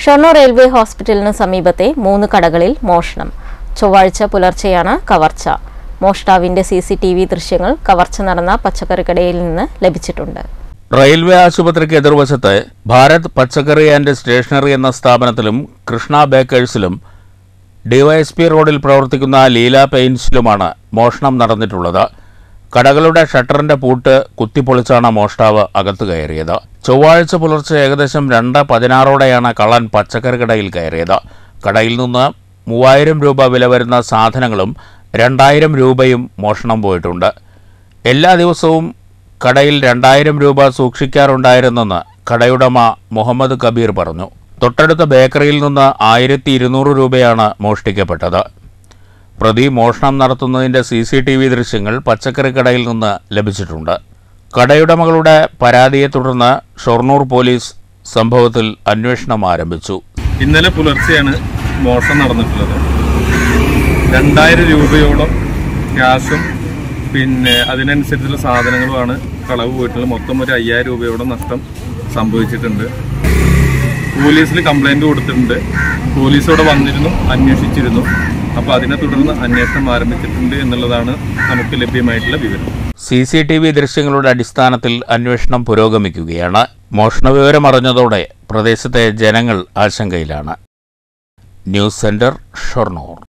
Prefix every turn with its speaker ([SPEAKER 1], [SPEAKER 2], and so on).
[SPEAKER 1] Shoranur railway ഹോസ്പിറ്റലിന് സമീപത്തെ മൂന്ന് കടകളിൽ മോഷണം ചൊവ്വാഴ്ച പുലർച്ചെയാണ് കവർച്ച മോഷ്ടാവിന്റെ സി സി ടി വി ദൃശ്യങ്ങൾ കവർച്ച നടന്ന പച്ചക്കറിക്കടയിൽ നിന്ന് ലഭിച്ചിട്ടുണ്ട്
[SPEAKER 2] റെയിൽവേ ആശുപത്രിക്ക് എതിർവശത്ത് ഭാരത് പച്ചക്കറി ആൻഡ് സ്റ്റേഷനറി എന്ന സ്ഥാപനത്തിലും കൃഷ്ണ ബേക്കേഴ്സിലും ഡിവൈഎസ്പി റോഡിൽ പ്രവർത്തിക്കുന്ന ലീല പെയിൻസിലുമാണ് മോഷണം നടന്നിട്ടുള്ളത് കടകളുടെ ഷട്ടറിന്റെ പൂട്ട് കുത്തിപ്പൊളിച്ചാണ് മോഷ്ടാവ് അകത്ത് കയറിയത് ചൊവ്വാഴ്ച പുലർച്ചെ ഏകദേശം രണ്ട് പതിനാറോടെയാണ് കള്ളൻ പച്ചക്കറി കടയിൽ കയറിയത് കടയിൽ നിന്ന് മൂവായിരം രൂപ വില വരുന്ന സാധനങ്ങളും രണ്ടായിരം രൂപയും മോഷണം പോയിട്ടുണ്ട് എല്ലാ ദിവസവും കടയിൽ രണ്ടായിരം രൂപ സൂക്ഷിക്കാറുണ്ടായിരുന്നെന്ന് കടയുടമ മുഹമ്മദ് കബീർ പറഞ്ഞു തൊട്ടടുത്ത ബേക്കറിയിൽ നിന്ന് ആയിരത്തി ഇരുന്നൂറ് രൂപയാണ് മോഷ്ടിക്കപ്പെട്ടത് പ്രതി മോഷണം നടത്തുന്നതിന്റെ സി സി ടി വി ദൃശ്യങ്ങൾ പച്ചക്കറി കടയിൽ നിന്ന് ലഭിച്ചിട്ടുണ്ട് കടയുടമകളുടെ പരാതിയെ തുടർന്ന് ഷൊർണൂർ പോലീസ് സംഭവത്തിൽ അന്വേഷണം ആരംഭിച്ചു
[SPEAKER 3] ഇന്നലെ പുലർച്ചെയാണ് മോഷണം നടന്നിട്ടുള്ളത് രണ്ടായിരം രൂപയോളം ക്യാഷും പിന്നെ അതിനനുസരിച്ചുള്ള സാധനങ്ങളുമാണ് കളവ് പോയിട്ടുള്ളത് മൊത്തം ഒരു അയ്യായിരം രൂപയോളം നഷ്ടം സംഭവിച്ചിട്ടുണ്ട് പോലീസിൽ കംപ്ലൈന്റ് കൊടുത്തിട്ടുണ്ട് പോലീസ് ഇവിടെ വന്നിരുന്നു അന്വേഷിച്ചിരുന്നു അപ്പോൾ അതിനെ തുടർന്ന് അന്വേഷണം ആരംഭിച്ചിട്ടുണ്ട് എന്നുള്ളതാണ് നമുക്ക് ലഭ്യമായിട്ടുള്ള വിവരം
[SPEAKER 2] സി സി ടി വി ദൃശ്യങ്ങളുടെ അടിസ്ഥാനത്തിൽ അന്വേഷണം പുരോഗമിക്കുകയാണ് മോഷണ വിവരം അറിഞ്ഞതോടെ പ്രദേശത്തെ ജനങ്ങൾ ആശങ്കയിലാണ് ന്യൂസ് സെന്റർ ഷൊർണൂർ